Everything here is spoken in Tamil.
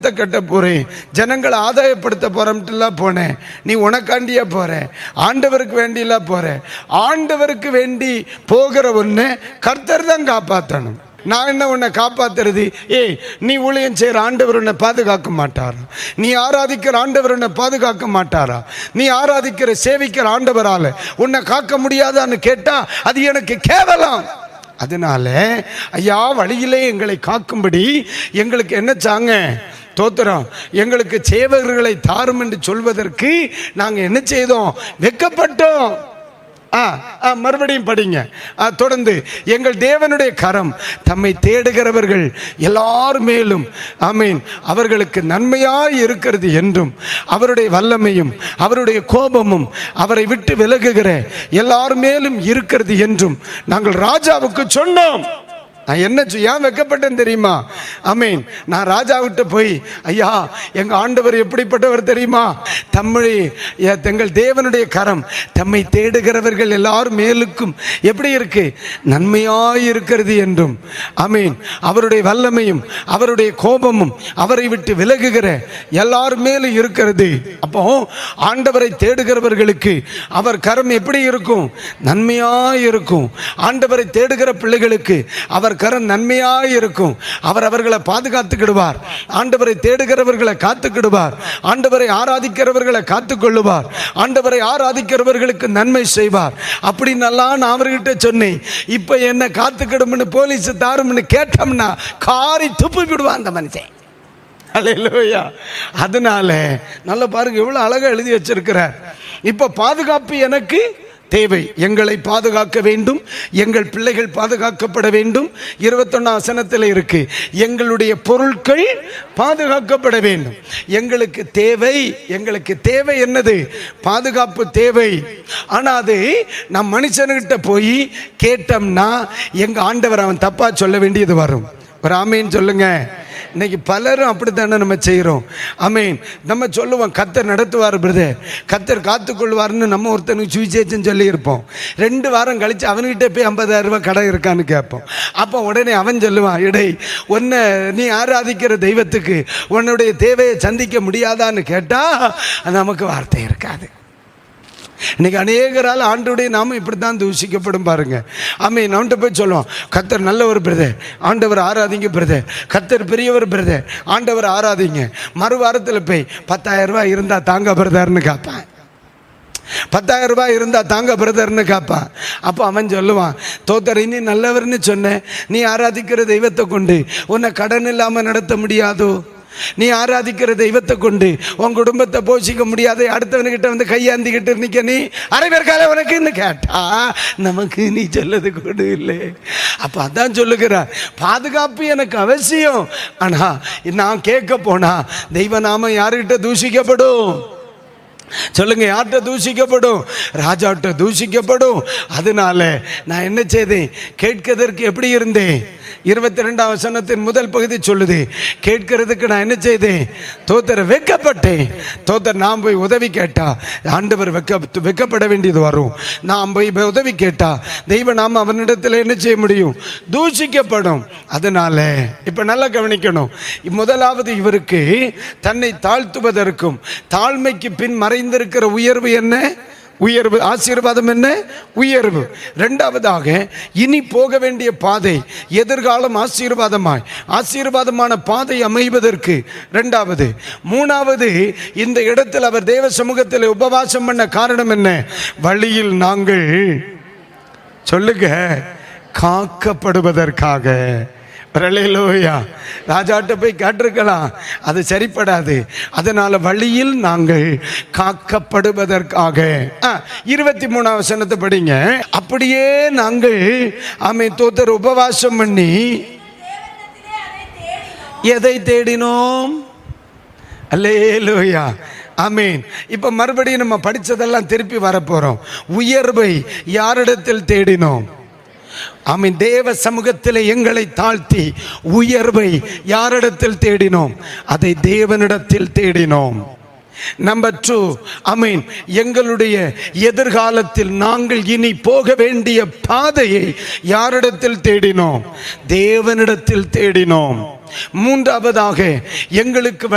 பணத்தை கட்ட போறேன் ஜனங்களை ஆதாயப்படுத்த போறேன்ட்டுலாம் போனேன் நீ உனக்காண்டியா போற ஆண்டவருக்கு வேண்டியெல்லாம் போற ஆண்டவருக்கு வேண்டி போகிற ஒன்று கர்த்தர் தான் காப்பாற்றணும் நான் என்ன உன்னை காப்பாத்துறது ஏய் நீ ஊழியம் செய்கிற ஆண்டவர் உன்னை பாதுகாக்க மாட்டாரா நீ ஆராதிக்கிற ஆண்டவர் உன்னை பாதுகாக்க மாட்டாரா நீ ஆராதிக்கிற சேவிக்கிற ஆண்டவரால உன்னை காக்க முடியாதான்னு கேட்டா அது எனக்கு கேவலம் அதனால ஐயா வழியிலே எங்களை காக்கும்படி எங்களுக்கு என்ன சாங்க தோத்திரம் எங்களுக்கு சேவகர்களை தாரும் என்று சொல்வதற்கு நாங்கள் என்ன செய்தோம் வெக்கப்பட்டோம் ஆ ஆ, மறுபடியும் படிங்க ஆ, தொடர்ந்து எங்கள் தேவனுடைய கரம் தம்மை தேடுகிறவர்கள் எல்லார் மேலும் ஆமீன் அவர்களுக்கு நன்மையாய் இருக்கிறது என்றும் அவருடைய வல்லமையும் அவருடைய கோபமும் அவரை விட்டு விலகுகிற எல்லார் மேலும் இருக்கிறது என்றும் நாங்கள் ராஜாவுக்கு சொன்னோம் நான் என்ன செய்- ஏன் வெக்கப்பட்டேன் தெரியுமா அமீன் நான் ராஜாவிட்ட போய் ஐயா எங்க ஆண்டவர் எப்படிப்பட்டவர் தெரியுமா தம்மை எ- எங்கள் தேவனுடைய கரம் தம்மை தேடுகிறவர்கள் எல்லார் மேலுக்கும் எப்படி இருக்கு நன்மையாய் இருக்கிறது என்றும் அமீன் அவருடைய வல்லமையும் அவருடைய கோபமும் அவரை விட்டு விலகுகிற எல்லார் மேலும் இருக்கிறது அப்போ ஆண்டவரை தேடுகிறவர்களுக்கு அவர் கரம் எப்படி இருக்கும் நன்மையாய் இருக்கும் ஆண்டவரை தேடுகிற பிள்ளைகளுக்கு அவர் கரம் நன்மையாய் இருக்கும் அவர் அவர்களை பாதுகாத்துக்கிடுவார் ஆண்டவரை தேடுகிறவர்களை காத்துக்கிடுவார் ஆண்டவரை ஆராதிக்கிறவர்களை காத்துக்கொள்ளுவார் ஆண்டவரை ஆராதிக்கிறவர்களுக்கு நன்மை செய்வார் அப்படின்னெல்லாம் நான் அவர்கிட்ட சொன்னேன் இப்போ என்ன காத்துக்கிடும்னு போலீஸ் தாரும்னு கேட்டோம்னா காரி துப்பி விடுவான் அந்த மனுஷன் அல்லேலூயா அதனால நல்ல பாருங்க எவ்வளவு அழகா எழுதி வச்சிருக்கிறார் இப்ப பாதுகாப்பு எனக்கு தேவை எங்களை பாதுகாக்க வேண்டும் எங்கள் பிள்ளைகள் பாதுகாக்கப்பட வேண்டும் இருபத்தொன்னாம் வசனத்தில் இருக்கு எங்களுடைய பொருட்கள் பாதுகாக்கப்பட வேண்டும் எங்களுக்கு தேவை எங்களுக்கு தேவை என்னது பாதுகாப்பு தேவை ஆனா அது நம் மனுஷனுக்கிட்ட போய் கேட்டோம்னா எங்க ஆண்டவர் அவன் தப்பா சொல்ல வேண்டியது வரும் ஒரு ஆமீன் சொல்லுங்க இன்னைக்கு பலரும் அப்படித்தானே நம்ம செய்கிறோம் ஆமீன் நம்ம சொல்லுவோம் கத்தர் நடத்துவார் பிரதர் கத்தர் காத்துக்கொள்வார்னு நம்ம ஒருத்தனுக்கு சுவிசேஷம் சொல்லியிருப்போம் ரெண்டு வாரம் கழிச்சு அவன்கிட்ட போய் ஐம்பதாயிரம் ரூபாய் கடை இருக்கான்னு கேட்போம் அப்போ உடனே அவன் சொல்லுவான் இடை உன்னை நீ ஆராதிக்கிற தெய்வத்துக்கு உன்னுடைய தேவையை சந்திக்க முடியாதான்னு கேட்டால் நமக்கு வார்த்தை இருக்காது இன்னைக்கு அநேகரால் ஆண்டுடைய நாமம் இப்படி தான் தூஷிக்கப்படும் பாருங்க ஆமே நம்மகிட்ட போய் சொல்லுவோம் கத்தர் நல்லவர் பிரதர் ஆண்டவர் ஆராதிங்க பிரதர் கத்தர் பெரியவர் பிரதர் ஆண்டவர் ஆராதிங்க மறு வாரத்தில் போய் பத்தாயிரம் ரூபாய் இருந்தா தாங்க பிரதர்னு கேட்பேன் பத்தாயிரம் ரூபாய் இருந்தா தாங்க பிரதர்னு கேட்பான் அப்போ அவன் சொல்லுவான் தோத்தர் நீ நல்லவர்னு சொன்ன நீ ஆராதிக்கிற தெய்வத்தை கொண்டு உன்னை கடன் இல்லாமல் நடத்த முடியாதோ நீ ஆராதிக்கிற தெய்வத்தை கொண்டு உன் குடும்பத்தை போஷிக்க முடியாது அடுத்தவனுக்கிட்ட வந்து கையாந்திக்கிட்டு நிற்க நீ அரைவேற்கால உனக்குன்னு கேட்டா நமக்கு நீ சொல்லது கூட இல்லை அப்போ அதான் சொல்லுகிறார் பாதுகாப்பு எனக்கு அவசியம் ஆனா நான் கேட்க போனா தெய்வ நாமம் யாருக்கிட்ட தூஷிக்கப்படும் சொல்லுங்க யார்கிட்ட தூஷிக்கப்படும் ராஜாட்ட தூஷிக்கப்படும் அதனால நான் என்ன செய்தேன் கேட்கிறதற்கு எப்படி இருந்தேன் இருபத்தி ரெண்டாம் வசனத்தின் முதல் பகுதி சொல்லுது கேட்கிறதுக்கு நான் என்ன செய்தேன் தோத்தர வெக்கப்பட்டேன் தோத்தர் நான் போய் உதவி கேட்டா ஆண்டவர் வெக்க வெக்கப்பட வேண்டியது வரும் நான் போய் உதவி கேட்டா தெய்வ நாம் அவனிடத்தில் என்ன செய்ய முடியும் தூஷிக்கப்படும் அதனால இப்ப நல்லா கவனிக்கணும் முதலாவது இவருக்கு தன்னை தாழ்த்துவதற்கும் தாழ்மைக்கு பின் மறைந்திருக்கிற உயர்வு என்ன உயர்வு ஆசீர்வாதம் என்ன உயர்வு ரெண்டாவதாக இனி போக வேண்டிய பாதை எதிர்காலம் ஆசீர்வாதமாய் ஆசீர்வாதமான பாதை அமைவதற்கு ரெண்டாவது மூணாவது இந்த இடத்தில் அவர் தேவ சமூகத்தில் உபவாசம் பண்ண காரணம் என்ன வழியில் நாங்கள் சொல்லுங்க காக்கப்படுவதற்காக பிரலையிலோயா ராஜாட்ட போய் கேட்டிருக்கலாம் அது சரிப்படாது அதனால வழியில் நாங்கள் காக்கப்படுவதற்காக ஆ, இருபத்தி மூணாம் வசனத்தை படிங்க அப்படியே நாங்கள் ஆமை தோத்தர் உபவாசம் பண்ணி எதை தேடினோம் அல்லேலூயா ஆமீன் இப்போ மறுபடியும் நம்ம படிச்சதெல்லாம் திருப்பி வரப்போறோம் உயர்வை யாரிடத்தில் தேடினோம் ஆமீன் தேவ சமூகத்தில் எங்களை தாழ்த்தி உயர்வை யாரிடத்தில் தேடினோம் அதை தேவனிடத்தில் தேடினோம் நம்பர் டூ அமீன் எங்களுடைய எதிர்காலத்தில் நாங்கள் இனி போக வேண்டிய பாதையை யாரிடத்தில் தேடினோம் தேவனிடத்தில் தேடினோம் மூன்றாவதாக எங்களுக்கு